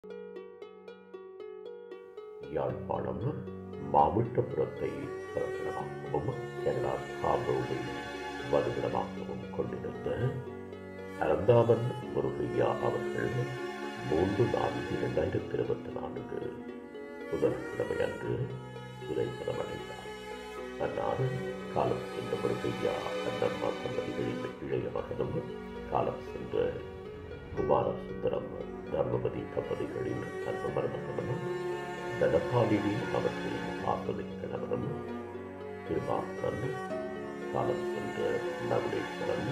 Yazhpanam மாமிட்டபுரத்தை பிறப்பிடமாகவும் Canada ஸ்காப்ரோவை வதிவிடமாகவும் கொண்டிருந்த அறந்தாமன் முருகையா அவர்கள் மூன்று நான்கு இரண்டாயிரத்தி இருபத்தி நான்கு புதன்கிழமை அன்று இறைப்பதமடைந்தார் அன்னார் காலம் சென்ற முருகையா அண்ணம்மா தம்பதிகளின் இளைய மகனும் காலம் சென்ற குமாரசுந்தரம் தர்மபதி தம்பதிகளின் அன்பு மருமகனும் தனபாலினி அவர்களின் ஆசமிக்க கணவனும் திருமாத்தன் காலம் சென்ற நகுலேஸ்வரன்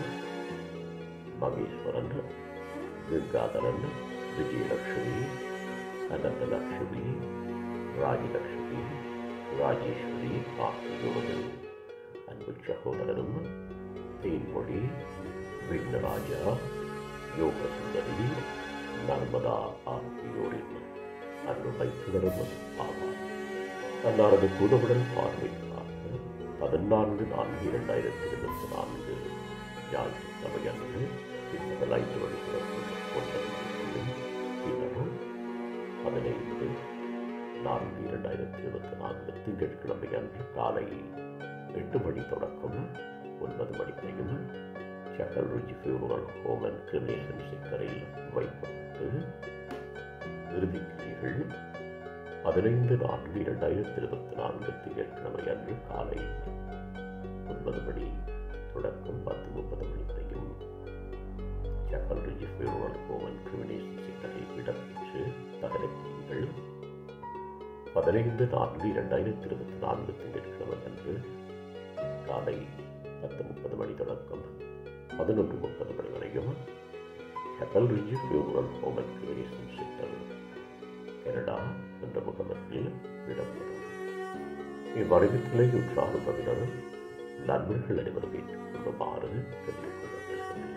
மகேஸ்வரன் கங்காதரன் விஜயலட்சுமி அனந்தலட்சுமி ராஜலட்சுமி ராஜேஸ்வரி ஆகியோரது அன்பு சகோதரரும் தேன்மொழி விக்னராஜா யோகசுந்தரி நர்மதா ஆகியோரின் அன்பு வைத்துவரும் ஆவார் அன்னாரது புதவுடன் பார்வைக்காக பதினான்கு நான்கு இரண்டாயிரத்தி இருபத்தி நான்கு ஞாயிற்றுக்கிழமையன்று பிற்பகல் ஐந்து மணி தொடக்கம் ஒன்பது மணிக்கும் பின்னரும் பதினைந்து நான்கு இரண்டாயிரத்தி இருபத்தி நான்கு திங்கட்கிழமை அன்று காலை எட்டு மணி தொடக்கம் ஒன்பது மணிக்கையும் சக்கல் ருச்சி ஃபியூனரல் ஹோம் அண்ட் கிரிமேஷன் செக்டரில் வைக்கப்பட்டு இறுதிக்கிரிகள் பதினைந்து நான்கு இரண்டாயிரத்தி இருபத்தி நான்கு திங்கட்கிழமை அன்று காலை ஒன்பது மணி தொடக்கம் பத்து முப்பது மணி வரையும் சக்கல் ருச்சி ஃபியூனரல் ஹோம் அண்ட் கிரிமினேஷன் செக்டரில் இடம்பெற்று பதினைந்துகள் பதினைந்து நான்கு இரண்டாயிரத்தி இருபத்தி நான்கு திங்கட்கிழமை அன்று காலை பத்து முப்பது மணி தொடக்கம் பதினொன்று முப்பது மணி வரையும் ஹெக்கல் ரிஜி funeral home and cremation sector Canada என்ற முகவரியில் இடம்பெறும் இவ்வறிவித்தலை உற்றாருபவினர் நண்பர்கள் அனைவரும் ஏற்றுக்கொள்ளுமாறு கேட்டுக்கொள்ளப்படுகிறேன்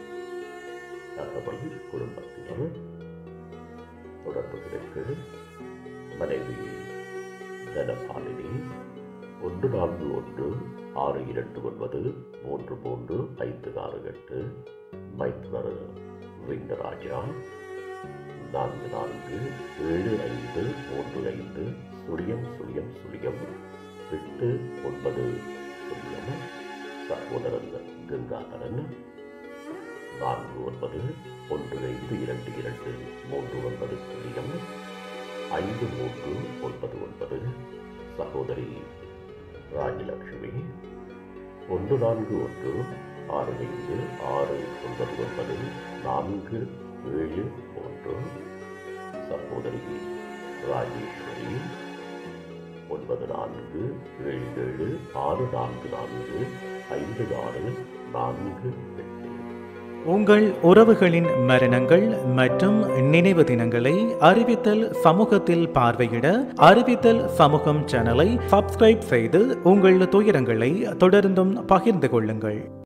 தகவல் குடும்பத்தினர் தொடர்புகளுக்கு மனைவி தனபாலினி ஒன்று நான்கு ஒன்று ஆறு இரண்டு ஒன்பது மூன்று மூன்று ஐந்து ஆறு எட்டு மைத்னர் விங்கராஜா நான்கு நான்கு ஏழு ஐந்து மூன்று ஐந்து சுழியம் சுழியம் சுழியம் எட்டு ஒன்பது சுழியம் சகோதரன் கங்காதரன் நான்கு ஒன்பது ஒன்று ஐந்து இரண்டு இரண்டு மூன்று ஒன்பது சுழியம் ஐந்து மூன்று ஒன்பது ஒன்பது சகோதரி ராஜலட்சுமி ஒன்று நான்கு ஒன்று ஆறு ஐந்து ஆறு ஒன்பது ஒன்பது நான்கு ஏழு மூன்று சகோதரி ராஜேஸ்வரி ஒன்பது நான்கு ஏழு ஏழு ஆறு நான்கு நான்கு ஐந்து ஆறு நான்கு எட்டு உங்கள் உறவுகளின் மரணங்கள் மற்றும் நினைவு தினங்களை அறிவித்தல் சமூகத்தில் பார்வையிட அறிவித்தல் சமூகம் சேனலை சப்ஸ்கிரைப் செய்து உங்கள் துயரங்களை தொடர்ந்தும் பகிர்ந்து கொள்ளுங்கள்